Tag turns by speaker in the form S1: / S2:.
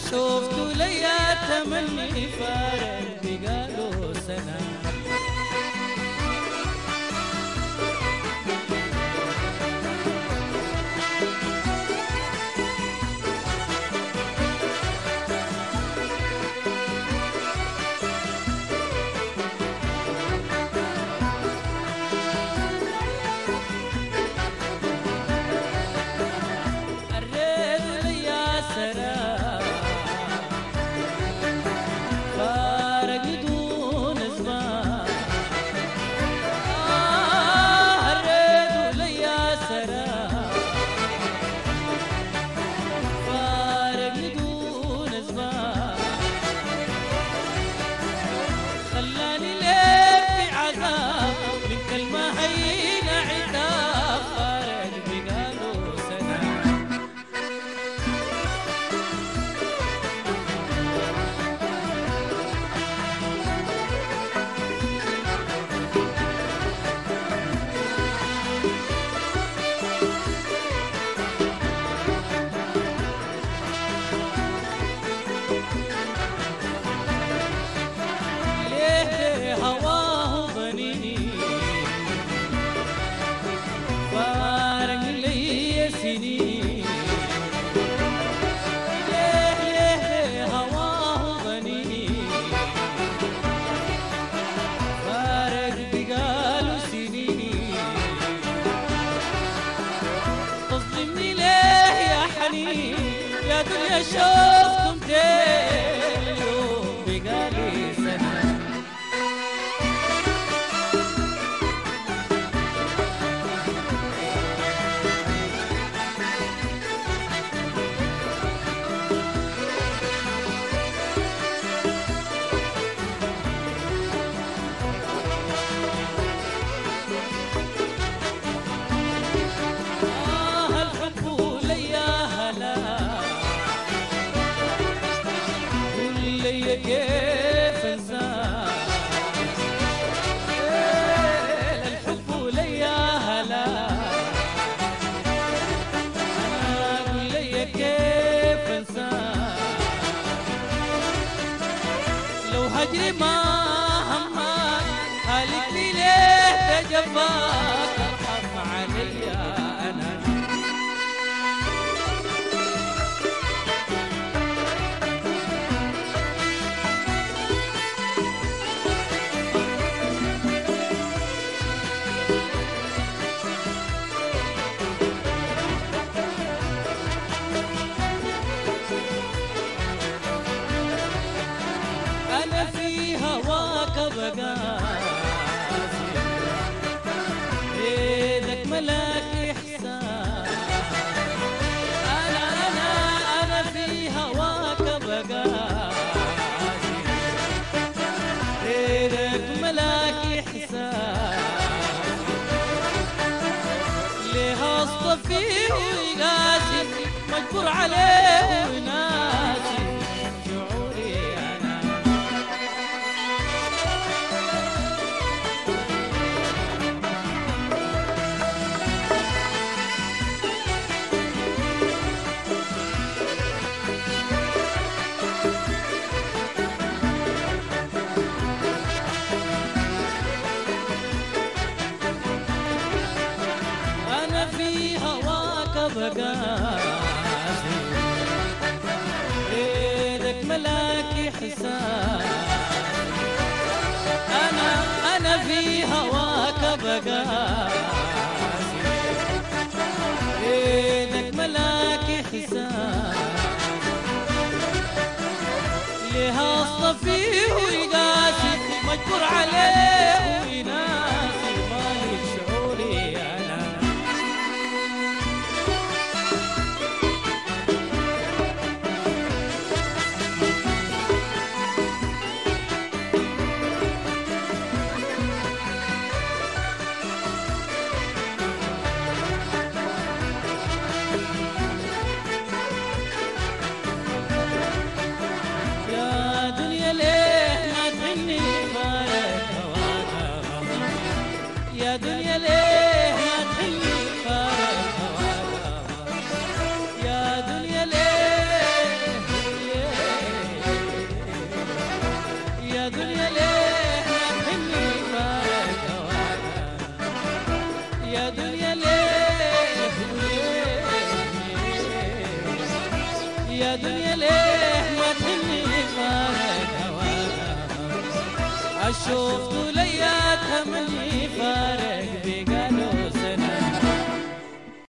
S1: شفت ليا تمني فارق بقالوا سنة الريد ليا سراب فارق دون اسباب آه الريد ليا سراب فارق دون اسباب خلاني ليه في عذاب من كلمة هينة عتاب فارق بقالوا سنة ليه هواه ظنيني فارق لي سنين ليه ليه هواه ظنيني فارق بقاله سنين تظلمني ليه يا حنين يا دنيا شفتم اليوم بقالي سنه آه الحب ليا هلا قول لي كيف انساه إيه، الحب ليا هلا أنا قول لي كيف انساه لو هجري ما همك هالكني ليه تجفاك ارحم علي انا انا في هواك بقاسي ايدك ملاك احسان انا انا انا في هواك بقاسي ايدك ملاك احسان ليه اصطفيه ويقاسي مجبور عليه وناسي شعوري انا أنا في هواك بقاسي إيدك ملاك حساب أنا أنا في هواك بقاسي إيدك ملاك حساب ليه أصطفيه ويقاسي مجبور عليه ويناسي مالك شعوري أنا يا دنيا ليه ما تهني فارق هواها اشوف طولياتها مني فارق بقلبي